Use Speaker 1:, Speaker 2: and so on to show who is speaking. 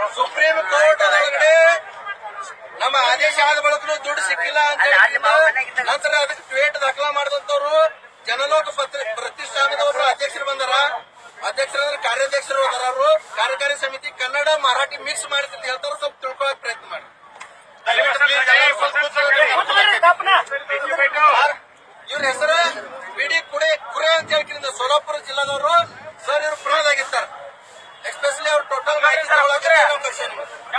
Speaker 1: Supreme court ಒಳಗಡೆ ನಮ್ಮ ಆದೇಶ ಆದ ಬಳಿಕ ದುಡ್ಡು ಸಿಕ್ಕಿಲ್ಲ ಅಂತ ಹೇಳಿ ನಂತರ ಅದಕ್ಕೆ ಟ್ವೇಟ್ ದಾಖಲಾ ಮಾಡಿದಂತವ್ರು ಜನಲೋಕ ಪತ್ರ- ಪ್ರತಿಷ್ಠಾನದ ಒಬ್ರು ಅಧ್ಯಕ್ಷರು ಬಂದಾರ ಅಧ್ಯಕ್ಷರಂದ್ರೆ ಕಾರ್ಯಾಧ್ಯಕ್ಷರು ಅದಾರ ಅವರು ಕಾರ್ಯಕಾರಿ ಸಮಿತಿ ಕನ್ನಡ ಮರಾಠಿ ಮಿಕ್ಸ್ ಮಾಡಿದ್ರೆ ಹೇಳ್ತಾರ ಸ್ವಲ್ಪ ತಿಳ್ಕೊಳಕ್ ಪ್ರಯತ್ನ ಮಾಡಿ ಇವ್ರ ಹೆಸರ ಬಿಡಿ ಕುಡೆ ಕುರೆ ಅಂತ ಹೇಳ್ಕಿರಿಂದ ಸೋಲಾಪುರ ಜಿಲ್ಲಾದವರು ಸರ್ ಇವ್ರು ಪ್ರಮಾದ ಆಗಿರ್ತಾರೆ ಎಸ್ಪೆಷಲಿ ಅವ್ರು ಟೋಟಲ್ ಮಾಹಿತಿ ತಗೊಳಕ್ಕೆ ನಾವು ಕಳ್ಸೀನಿ.